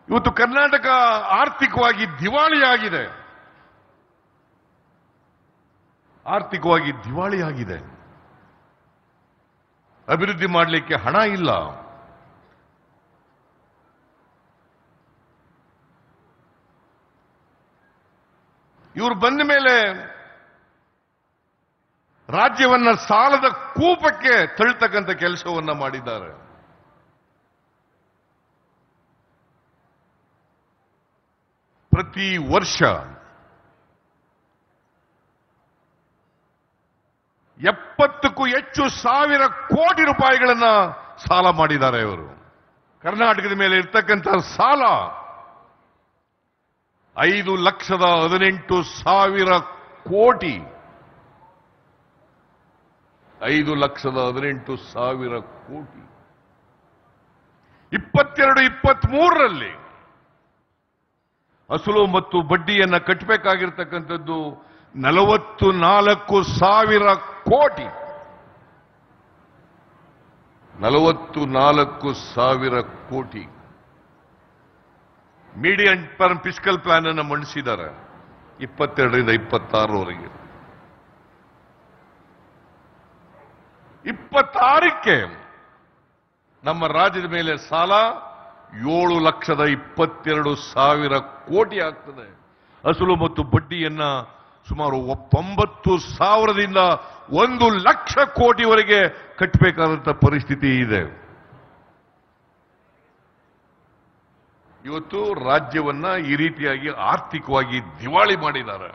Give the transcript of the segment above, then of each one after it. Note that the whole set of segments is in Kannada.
ಇವತ್ತು ಕರ್ನಾಟಕ ಆರ್ಥಿಕವಾಗಿ ದಿವಾಳಿಯಾಗಿದೆ ಆರ್ಥಿಕವಾಗಿ ದಿವಾಳಿಯಾಗಿದೆ ಅಭಿವೃದ್ಧಿ ಮಾಡಲಿಕ್ಕೆ ಹಣ ಇಲ್ಲ ಇವರು ಬಂದ ಮೇಲೆ ರಾಜ್ಯವನ್ನ ಸಾಲದ ಕೂಪಕ್ಕೆ ತಳ್ತಕ್ಕಂಥ ಕೆಲಸವನ್ನ ಮಾಡಿದ್ದಾರೆ ಪ್ರತಿ ವರ್ಷ ಎಪ್ಪತ್ತಕ್ಕೂ ಹೆಚ್ಚು ಸಾವಿರ ಕೋಟಿ ರೂಪಾಯಿಗಳನ್ನ ಸಾಲ ಮಾಡಿದ್ದಾರೆ ಇವರು ಕರ್ನಾಟಕದ ಮೇಲೆ ಇರ್ತಕ್ಕಂಥ ಸಾಲ ಐದು ಲಕ್ಷದ ಹದಿನೆಂಟು ಸಾವಿರ ಕೋಟಿ ಐದು ಲಕ್ಷದ ಹದಿನೆಂಟು ಸಾವಿರ ಕೋಟಿ ಇಪ್ಪತ್ತೆರಡು ಇಪ್ಪತ್ಮೂರರಲ್ಲಿ ಅಸಲು ಮತ್ತು ಬಡ್ಡಿಯನ್ನ ಕಟ್ಟಬೇಕಾಗಿರ್ತಕ್ಕಂಥದ್ದು ನಲವತ್ತು ನಾಲ್ಕು ಸಾವಿರ ಕೋಟಿ ನಲವತ್ತು ನಾಲ್ಕು ಸಾವಿರ ಕೋಟಿ ಮೀಡಿಯಂ ಟರ್ಮ್ ಫಿಸಿಕಲ್ ಪ್ಲಾನ್ ಅನ್ನು ಮಂಡಿಸಿದ್ದಾರೆ ಇಪ್ಪತ್ತೆರಡರಿಂದ ಇಪ್ಪತ್ತಾರರವರೆಗೆ ಇಪ್ಪತ್ತಾರಕ್ಕೆ ನಮ್ಮ ರಾಜ್ಯದ ಮೇಲೆ ಸಾಲ ಏಳು ಲಕ್ಷದ ಇಪ್ಪತ್ತೆರಡು ಸಾವಿರ ಕೋಟಿ ಆಗ್ತದೆ ಅಸಲು ಮತ್ತು ಬಡ್ಡಿಯನ್ನ ಸುಮಾರು ಒಪ್ಪೊಂಬತ್ತು ಸಾವಿರದಿಂದ ಒಂದು ಲಕ್ಷ ಕೋಟಿವರೆಗೆ ಕಟ್ಟಬೇಕಾದಂತ ಪರಿಸ್ಥಿತಿ ಇದೆ ಇವತ್ತು ರಾಜ್ಯವನ್ನ ಈ ರೀತಿಯಾಗಿ ಆರ್ಥಿಕವಾಗಿ ದಿವಾಳಿ ಮಾಡಿದ್ದಾರೆ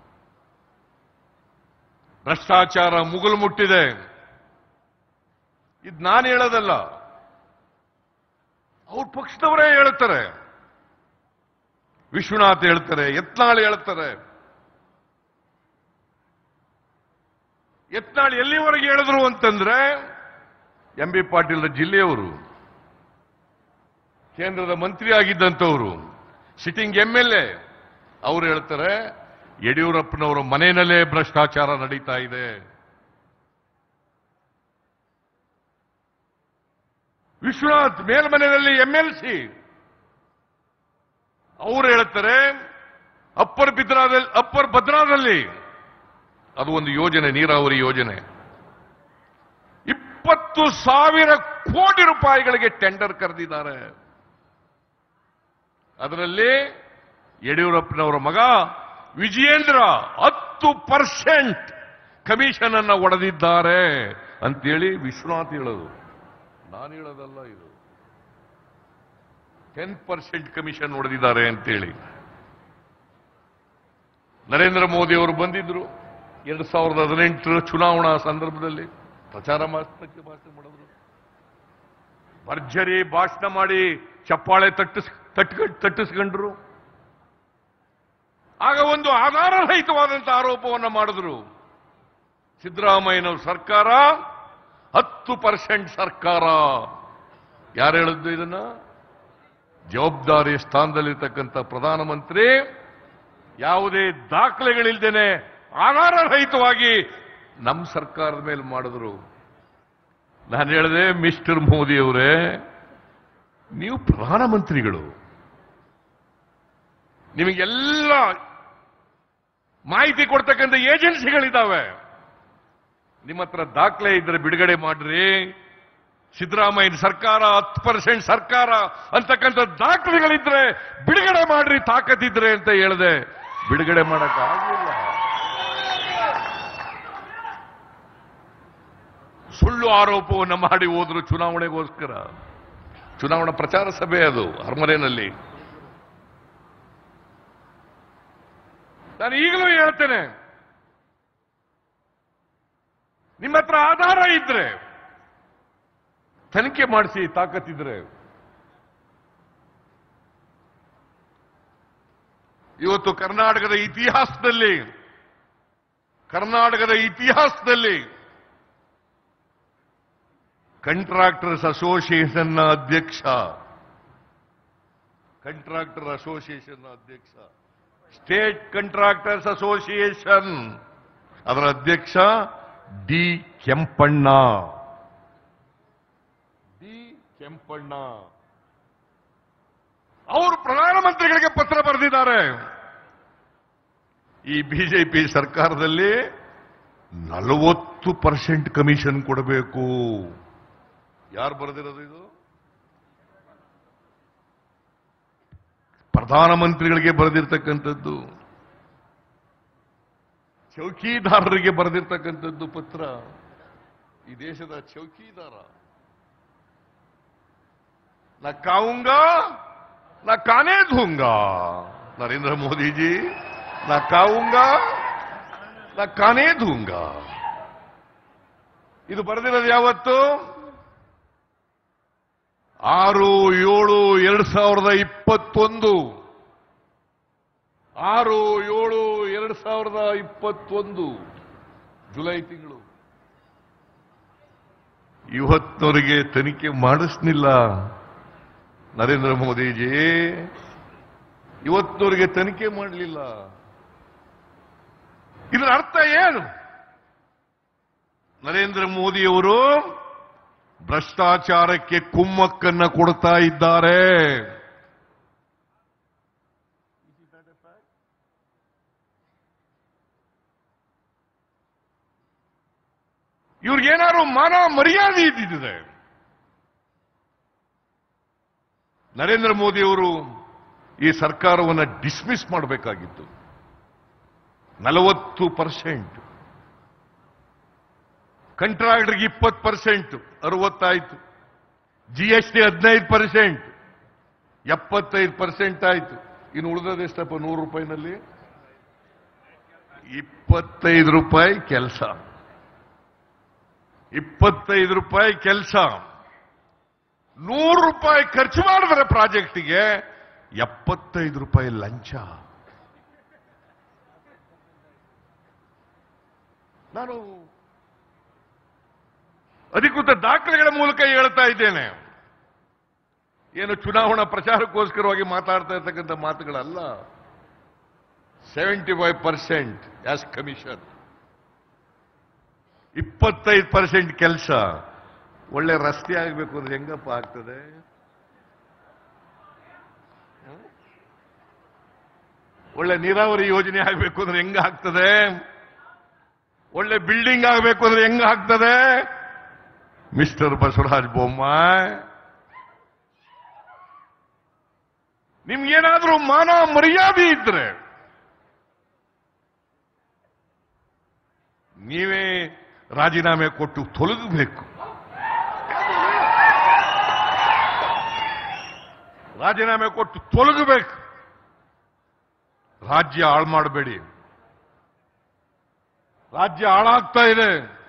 ಭ್ರಷ್ಟಾಚಾರ ಮುಗುಲು ಮುಟ್ಟಿದೆ ಇದು ನಾನು ಹೇಳೋದಲ್ಲ ಅವ್ರ ಪಕ್ಷದವರೇ ಹೇಳ್ತಾರೆ ವಿಶ್ವನಾಥ್ ಹೇಳ್ತಾರೆ ಯತ್ನಾಳ್ ಹೇಳ್ತಾರೆ ಯತ್ನಾಳ್ ಎಲ್ಲಿವರೆಗೆ ಹೇಳಿದ್ರು ಅಂತಂದ್ರೆ ಎಂ ಬಿ ಪಾಟೀಲ್ ಜಿಲ್ಲೆಯವರು ಕೇಂದ್ರದ ಮಂತ್ರಿ ಆಗಿದ್ದಂಥವರು ಸಿಟ್ಟಿಂಗ್ ಎಂ ಎಲ್ ಎ ಅವರು ಹೇಳ್ತಾರೆ ಯಡಿಯೂರಪ್ಪನವರ ಮನೆಯಲ್ಲೇ ಭ್ರಷ್ಟಾಚಾರ ನಡೀತಾ ಇದೆ ವಿಶ್ವನಾಥ್ ಮೇಲ್ಮನೆಯಲ್ಲಿ ಎಂ ಎಲ್ ಸಿ ಅವರು ಹೇಳ್ತಾರೆ ಅಪ್ಪರ್ ಬಿದ್ರಾದಲ್ಲಿ ಅಪ್ಪರ್ ಭದ್ರಾದಲ್ಲಿ ಅದು ಒಂದು ಯೋಜನೆ ನೀರಾವರಿ ಯೋಜನೆ ಇಪ್ಪತ್ತು ಸಾವಿರ ಕೋಟಿ ರೂಪಾಯಿಗಳಿಗೆ ಟೆಂಡರ್ ಕರೆದಿದ್ದಾರೆ ಅದರಲ್ಲಿ ಯಡಿಯೂರಪ್ಪನವರ ಮಗ ವಿಜಯೇಂದ್ರ ಹತ್ತು ಪರ್ಸೆಂಟ್ ಕಮಿಷನ್ ಅನ್ನ ಒಡೆದಿದ್ದಾರೆ ಅಂತೇಳಿ ವಿಶ್ವನಾಥ್ ಹೇಳೋದು ನಾನು ಹೇಳೋದಲ್ಲ ಇದು ಟೆನ್ ಪರ್ಸೆಂಟ್ ಕಮಿಷನ್ ಹೊಡೆದಿದ್ದಾರೆ ಅಂತೇಳಿ ನರೇಂದ್ರ ಮೋದಿ ಅವರು ಬಂದಿದ್ರು ಎರಡ್ ಸಾವಿರದ ಹದಿನೆಂಟರ ಚುನಾವಣಾ ಸಂದರ್ಭದಲ್ಲಿ ಪ್ರಚಾರ ಮಾಸಕ್ಕೆ ಭಾಷಣ ಮಾಡಿದ್ರು ಭರ್ಜರಿ ಭಾಷಣ ಮಾಡಿ ಚಪ್ಪಾಳೆ ತಟ್ಟಿಸ್ ತಟ್ಕ ತಟ್ಟಿಸ್ಕೊಂಡ್ರು ಆಗ ಒಂದು ಆಧಾರರಹಿತವಾದಂತಹ ಆರೋಪವನ್ನು ಮಾಡಿದ್ರು ಸಿದ್ದರಾಮಯ್ಯನವ್ರ ಸರ್ಕಾರ ಹತ್ತು ಪರ್ಸೆಂಟ್ ಸರ್ಕಾರ ಯಾರು ಹೇಳಿದ್ದು ಇದನ್ನ ಜವಾಬ್ದಾರಿ ಸ್ಥಾನದಲ್ಲಿರ್ತಕ್ಕಂಥ ಪ್ರಧಾನಮಂತ್ರಿ ಯಾವುದೇ ದಾಖಲೆಗಳಿಲ್ದೇನೆ ಆಧಾರರಹಿತವಾಗಿ ನಮ್ಮ ಸರ್ಕಾರದ ಮೇಲೆ ಮಾಡಿದ್ರು ನಾನು ಹೇಳಿದೆ ಮಿಸ್ಟರ್ ಮೋದಿ ಅವರೇ ನೀವು ಪ್ರಧಾನಮಂತ್ರಿಗಳು ನಿಮಗೆಲ್ಲ ಮಾಹಿತಿ ಕೊಡ್ತಕ್ಕಂಥ ಏಜೆನ್ಸಿಗಳಿದ್ದಾವೆ ನಿಮ್ಮ ಹತ್ರ ದಾಖಲೆ ಇದ್ರೆ ಬಿಡುಗಡೆ ಮಾಡ್ರಿ ಸಿದ್ದರಾಮಯ್ಯನ ಸರ್ಕಾರ ಹತ್ತು ಪರ್ಸೆಂಟ್ ಸರ್ಕಾರ ಅಂತಕ್ಕಂಥ ದಾಖಲೆಗಳಿದ್ರೆ ಬಿಡುಗಡೆ ಮಾಡ್ರಿ ತಾಕತ್ತಿದ್ರೆ ಅಂತ ಹೇಳಿದೆ ಬಿಡುಗಡೆ ಮಾಡಕ್ ಆಗಲಿಲ್ಲ ಸುಳ್ಳು ಆರೋಪವನ್ನು ಮಾಡಿ ಹೋದ್ರು ಚುನಾವಣೆಗೋಸ್ಕರ ಚುನಾವಣಾ ಪ್ರಚಾರ ಸಭೆ ಅದು ಅರಮನೆಯಲ್ಲಿ ನಾನು ಈಗಲೂ ಹೇಳ್ತೇನೆ ನಿಮ್ಮ ಹತ್ರ ಆಧಾರ ಇದ್ರೆ ತನಿಖೆ ಮಾಡಿಸಿ ತಾಕತ್ತಿದ್ರೆ ಇವತ್ತು ಕರ್ನಾಟಕದ ಇತಿಹಾಸದಲ್ಲಿ ಕರ್ನಾಟಕದ ಇತಿಹಾಸದಲ್ಲಿ ಕಂಟ್ರಾಕ್ಟರ್ಸ್ ಅಸೋಸಿಯೇಷನ್ನ ಅಧ್ಯಕ್ಷ ಕಂಟ್ರಾಕ್ಟರ್ ಅಸೋಸಿಯೇಷನ್ ಅಧ್ಯಕ್ಷ ಸ್ಟೇಟ್ ಕಂಟ್ರಾಕ್ಟರ್ಸ್ ಅಸೋಸಿಯೇಷನ್ ಅದರ ಅಧ್ಯಕ್ಷ ಡಿ ಕೆಂಪಣ್ಣ ಡಿ ಕೆಂಪಣ್ಣ ಅವರು ಬರೆದಿದ್ದಾರೆ ಈ ಬಿಜೆಪಿ ಸರ್ಕಾರದಲ್ಲಿ ನಲವತ್ತು ಪರ್ಸೆಂಟ್ ಕಮಿಷನ್ ಕೊಡಬೇಕು ಯಾರು ಬರೆದಿರೋದು ಇದು ಪ್ರಧಾನಮಂತ್ರಿಗಳಿಗೆ ಬರೆದಿರ್ತಕ್ಕಂಥದ್ದು ಚೌಕಿದಾರರಿಗೆ ಬರೆದಿರ್ತಕ್ಕಂಥದ್ದು ಪತ್ರ ಈ ದೇಶದ ಚೌಕಿದಾರ ನಾ ಕಾವುಂಗಾ ನಾ ಕಾನೇ ಧೂಂಗಾ ನರೇಂದ್ರ ಮೋದಿ ಜಿ ನಾ ಕಾವುಂಗಾ ನಾ ಕಾನೇ ಧೂಂಗಾ ಇದು ಬರೆದಿರೋದು ಯಾವತ್ತು ಆರು ಏಳು ಎರಡ್ ಸಾವಿರದ ಇಪ್ಪತ್ತೊಂದು ಆರು ಏಳು ಎರಡ್ ಸಾವಿರದ ಇಪ್ಪತ್ತೊಂದು ಜುಲೈ ತಿಂಗಳು ಇವತ್ತವರಿಗೆ ತನಿಖೆ ಮಾಡಿಸ್ಲಿಲ್ಲ ನರೇಂದ್ರ ಮೋದಿಜಿ ಇವತ್ತವರಿಗೆ ತನಿಖೆ ಮಾಡಲಿಲ್ಲ ಇದರ ಅರ್ಥ ಏನು ನರೇಂದ್ರ ಮೋದಿಯವರು ಭ್ರಷ್ಟಾಚಾರಕ್ಕೆ ಕುಮ್ಮಕ್ಕನ್ನ ಕೊಡ್ತಾ ಇದ್ದಾರೆ ಇವ್ರಿಗೇನಾದ್ರು ಮಾನ ಮರ್ಯಾದೆ ಇದ್ದಿದೆ ನರೇಂದ್ರ ಮೋದಿಯವರು ಈ ಸರ್ಕಾರವನ್ನು ಡಿಸ್ಮಿಸ್ ಮಾಡಬೇಕಾಗಿತ್ತು ನಲವತ್ತು ಪರ್ಸೆಂಟ್ ಕಂಟ್ರಾಕ್ಟರ್ಗೆ ಇಪ್ಪತ್ತು ಪರ್ಸೆಂಟ್ ಅರವತ್ತಾಯ್ತು ಜಿ ಎಸ್ ಟಿ ಹದಿನೈದು ಪರ್ಸೆಂಟ್ ಎಪ್ಪತ್ತೈದು ಪರ್ಸೆಂಟ್ ಆಯ್ತು ಇನ್ನು ಉಳಿದದ್ದು ಎಷ್ಟಪ್ಪ ನೂರು ರೂಪಾಯಿನಲ್ಲಿ ಇಪ್ಪತ್ತೈದು ರೂಪಾಯಿ ಕೆಲಸ ಇಪ್ಪತ್ತೈದು ರೂಪಾಯಿ ಕೆಲಸ ನೂರು ರೂಪಾಯಿ ಖರ್ಚು ಮಾಡಿದ್ರೆ ಪ್ರಾಜೆಕ್ಟಿಗೆ ಎಪ್ಪತ್ತೈದು ರೂಪಾಯಿ ಲಂಚ ನಾನು ಅಧಿಕೃತ ದಾಖಲೆಗಳ ಮೂಲಕ ಹೇಳ್ತಾ ಇದ್ದೇನೆ ಏನು ಚುನಾವಣಾ ಪ್ರಚಾರಕ್ಕೋಸ್ಕರವಾಗಿ ಮಾತಾಡ್ತಾ ಇರ್ತಕ್ಕಂಥ ಮಾತುಗಳಲ್ಲ seventy five percent as commission ಇಪ್ಪತ್ತೈದು ಪರ್ಸೆಂಟ್ ಕೆಲಸ ಒಳ್ಳೆ ರಸ್ತೆ ಆಗಬೇಕು ಅಂದ್ರೆ ಹೆಂಗಪ್ಪ ಆಗ್ತದೆ ಹ? ಒಳ್ಳೆ ನೀರಾವರಿ ಯೋಜನೆ ಆಗಬೇಕು ಅಂದ್ರೆ ಹೆಂಗ ಆಗ್ತದೆ ಒಳ್ಳೆ ಬಿಲ್ಡಿಂಗ್ ಆಗಬೇಕು ಅಂದ್ರೆ ಹೆಂಗ ಆಗ್ತದೆ ಮಿಸ್ಟರ್ ಬಸವರಾಜ ಬೊಮ್ಮಾಯ್ ನಿಮ್ಗೇನಾದ್ರೂ ಮಾನ ಮರ್ಯಾದೆ ಇದ್ರೆ ನೀವೇ ರಾಜೀನಾಮೆ ಕೊಟ್ಟು ತೊಲಗಬೇಕು ರಾಜೀನಾಮೆ ಕೊಟ್ಟು ತೊಲಗಬೇಕು ರಾಜ್ಯ ಹಾಳು ಮಾಡಬೇಡಿ ರಾಜ್ಯ ಹಾಳಾಗ್ತಾ ಇದೆ